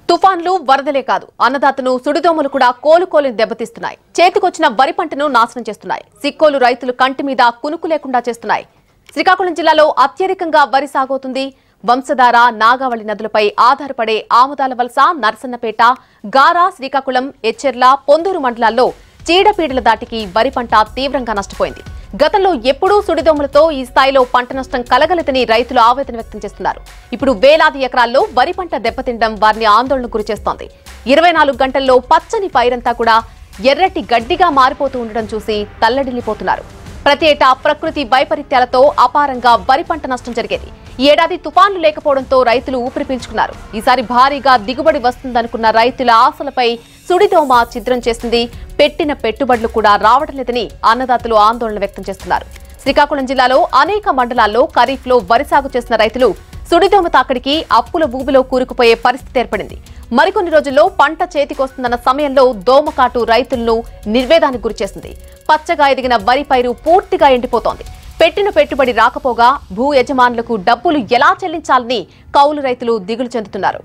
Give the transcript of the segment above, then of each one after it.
తుఫాన్లు వరదలే కాదు అన్నదాతను సుడిదోమలు కూడా కోలుకోలేని దెబ్బతీస్తున్నాయి చేతికొచ్చిన వరి పంటను నాశనం చేస్తున్నాయి సిక్కోలు రైతులు కంటి మీద కునుకు లేకుండా చేస్తున్నాయి శ్రీకాకుళం జిల్లాలో అత్యధికంగా వరి సాగవుతుంది వంశధార నాగావళి నదులపై ఆధారపడే ఆముదాల వలస నరసన్నపేట గారా శ్రీకాకుళం ఎచ్చెర్ల పొందూరు మండలాల్లో చీడపీడల దాటికి వరి పంట తీవ్రంగా నష్టపోయింది గతంలో ఎప్పుడూ సుడిదోమలతో ఈ స్థాయిలో పంట నష్టం కలగలేదని రైతులు ఆవేదన వ్యక్తం చేస్తున్నారు ఇప్పుడు వేలాది ఎకరాల్లో వరి పంట దెబ్బతిండడం వారిని ఆందోళనకు గురిచేస్తోంది ఇరవై నాలుగు గంటల్లో పచ్చని పైరంతా కూడా ఎర్రటి గడ్డిగా మారిపోతూ ఉండడం చూసి తల్లడిల్లిపోతున్నారు ప్రతి ఏటా ప్రకృతి వైపరీత్యాలతో అపారంగా వరి పంట నష్టం జరిగేది ఈ ఏడాది తుఫాన్లు లేకపోవడంతో రైతులు ఊపిరి పీల్చుకున్నారు ఈసారి భారీగా దిగుబడి వస్తుందనుకున్న రైతుల ఆశలపై సుడిదోమ ఛిద్రం చేసింది పెట్టిన పెట్టుబడులు కూడా రావడం లేదని అన్నదాతలు ఆందోళన వ్యక్తం చేస్తున్నారు శ్రీకాకుళం జిల్లాలో అనేక మండలాల్లో ఖరీఫ్ లో వరి సాగు చేసిన రైతులు సుడిదోమ తాకిడికి అప్పుల ఊబిలో కూరుకుపోయే పరిస్థితి ఏర్పడింది మరికొన్ని రోజుల్లో పంట చేతికొస్తుందన్న సమయంలో దోమకాటు రైతులను నిర్వేదానికి గురిచేసింది పచ్చగా ఎదిగిన వరి పైరు పూర్తిగా ఎండిపోతోంది పెట్టిన పెట్టుబడి రాకపోగా భూ యజమానులకు డబ్బులు ఎలా చెల్లించాలని కౌలు రైతులు దిగులు చెందుతున్నారు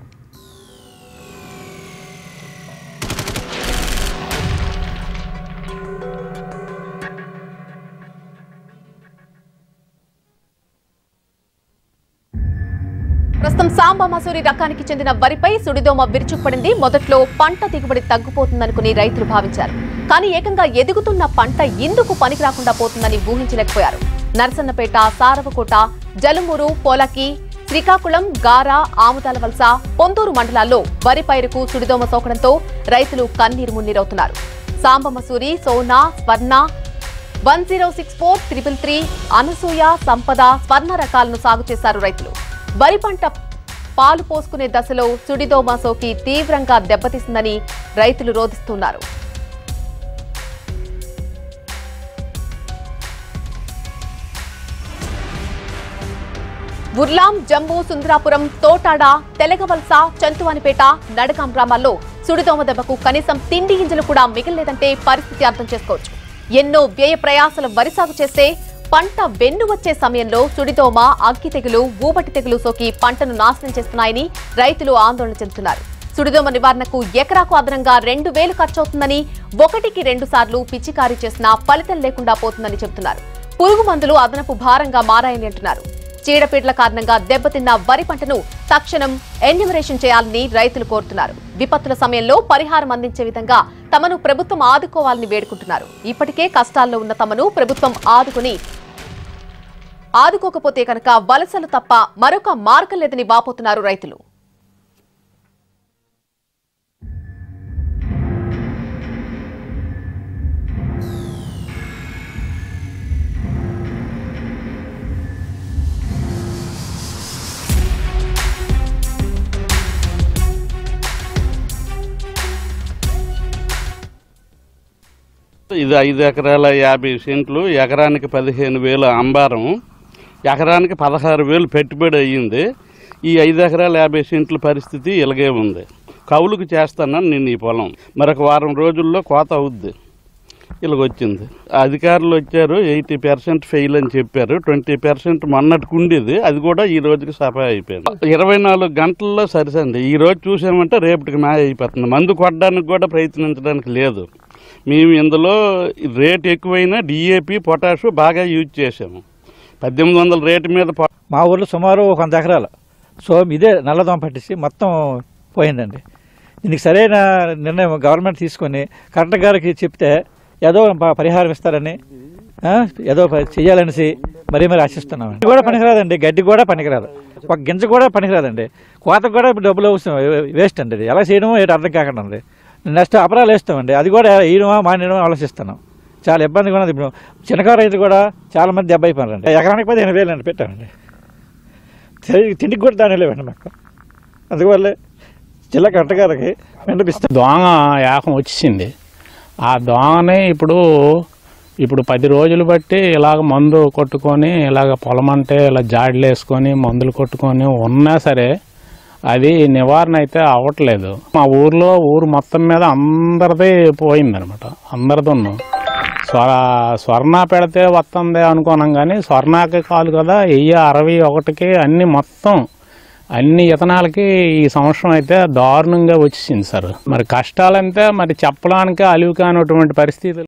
ప్రస్తుతం సాంబ మసూరి రకానికి చెందిన వరిపై సుడిదోమ విరుచుకుపడింది మొదట్లో పంట దిగుబడి తగ్గిపోతుందనుకుని రైతులు భావించారు కానీ ఏకంగా ఎదుగుతున్న పంట ఎందుకు పనికి రాకుండా పోతుందని ఊహించలేకపోయారు నరసన్నపేట సారవకోట జలుమూరు పోలకి శ్రీకాకుళం గారా ఆముదాల వలస పొందూరు మండలాల్లో వరి పైరుకు సుడిదోమ సోకడంతో రైతులు కన్నీరు మున్నీరవుతున్నారు సాంబ Masuri Sona Swarna one zero six four triple three Anasuya Sampada Swarna రకాలను సాగు చేశారు రైతులు వరి పంట పాలు పోసుకునే దశలో సుడిదోమ సోకి తీవ్రంగా దెబ్బతీసిందని రైతులు రోధిస్తున్నారు ఉర్లాం జంబూ సుందరాపురం తోటాడ తెలగవలస చంతువానిపేట నడకాం గ్రామాల్లో సుడిదోమ దెబ్బకు కనీసం తిండి గింజలు కూడా మిగలలేదంటే పరిస్థితి అర్థం చేసుకోవచ్చు ఎన్నో వ్యయ ప్రయాసల వరి సాగు చేస్తే పంట వెన్ను వచ్చే సమయంలో సుడిదోమ అగ్గి తెగులు ఊబటి తెగులు సోకి పంటను నాశనం చేస్తున్నాయని రైతులు ఆందోళన చెందుతున్నారు సుడిదోమ నివారణకు ఎకరాకు అదనంగా రెండు వేలు ఖర్చవుతుందని ఒకటికి రెండు సార్లు పిచికారీ చేసినా ఫలితం లేకుండా పోతుందని చెబుతున్నారు పురుగు మందులు అదనపు భారంగా మారాయని అంటున్నారు చీడపీడల కారణంగా దెబ్బతిన్న వరి పంటను తక్షణం ఎన్యూమరేషన్ చేయాలని రైతులు కోరుతున్నారు విపత్తుల సమయంలో పరిహారం అందించే విధంగా తమను ప్రభుత్వం ఆదుకోవాలని వేడుకుంటున్నారు ఇప్పటికే కష్టాల్లో ఉన్న తమను ప్రభుత్వం ఆదుకుని ఆదుకోకపోతే కనుక వలసలు తప్ప మరొక మార్గం లేదని వాపోతున్నారు రైతులు ఇది ఐదు ఎకరాల యాభై సెంట్లు ఎకరానికి పదిహేను వేలు అంబారం ఎకరానికి పదహారు వేలు పెట్టుబడి అయ్యింది ఈ ఐదు ఎకరాల యాభై సెంట్ల పరిస్థితి ఇలాగే ఉంది కవులకు చేస్తానని నేను ఈ పొలం మరొక వారం రోజుల్లో కోత అవుద్ది ఇలాగొచ్చింది అధికారులు వచ్చారు ఎయిటీ పర్సెంట్ ఫెయిల్ అని చెప్పారు ట్వంటీ పర్సెంట్ మొన్నటికి ఉండేది అది కూడా ఈ రోజుకి సఫా అయిపోయింది ఇరవై నాలుగు గంటల్లో సరిసండి ఈ రోజు చూసామంటే రేపటికి మాయ అయిపోతుంది మందు కొట్టడానికి కూడా ప్రయత్నించడానికి లేదు మేము ఇందులో రేట్ ఎక్కువైనా డిఏపి పొటాషు బాగా యూజ్ చేసాము పద్దెనిమిది వందల రేటు మీద పొ- మా ఊర్లో సుమారు ఒక వంద ఎకరాలు సో ఇదే నల్లదోమ పట్టేసి మొత్తం పోయిందండి దీనికి సరైన నిర్ణయం గవర్నమెంట్ తీసుకొని కలెక్టర్ గారికి చెప్తే ఏదో ప- పరిహారం ఇస్తారని ఆ, ఏదో ప- చెయ్యాలనేసి మరీ మరీ ఆశిస్తున్నాం గడ్డి కూడా పనికిరాదండి గడ్డి కూడా పనికిరాదు ఒక గింజ కూడా పనికిరాదండి కోతకు కూడా డబ్బులు అవసరం వేస్ట్ అండి ఇది ఎలా చేయడమో ఏంటి అర్థం కాకుండా ఉంది నెక్స్ట్ అపరాలు వేస్తామండి అది కూడా వేయడమా మానేయడమా ఆలోచిస్తున్నాం చాలా ఇబ్బందిగా ఉన్నది ఇప్పుడు చిన్నకారు రైతులు కూడా చాలా మంది దెబ్బ అయిపోయారండి ఎకరానికి పదిహేను వేలు అండి పెట్టామండి తిండి- తిండికి కూడా దాని లేవండి మాకు అందువల్లే జిల్లా కలెక్టర్ గారికి విన్నపిస్తాం దోమ ఏకం వచ్చేసింది ఆ దోమని ఇప్పుడు ఇప్పుడు పది రోజులు బట్టి ఇలాగ మందు కొట్టుకొని ఇలాగ పొలం అంటే ఇలా జాడీలు వేసుకొని మందులు కొట్టుకొని ఉన్నా సరే అది నివారణ అయితే అవ్వట్లేదు మా ఊర్లో ఊరు మొత్తం మీద అందరిది పోయిందనమాట అందరిదున్ను స్వ స్వర్ణ పెడితే వస్తుంది అనుకున్నాం కానీ స్వర్ణకి కాదు కదా వెయ్యి అరవై ఒకటికి అన్ని మొత్తం అన్ని ఇతనాలకి ఈ సంవత్సరం అయితే దారుణంగా వచ్చేసింది సార్ మరి కష్టాలంటే మరి చెప్పడానికి అలివి కానటువంటి పరిస్థితులు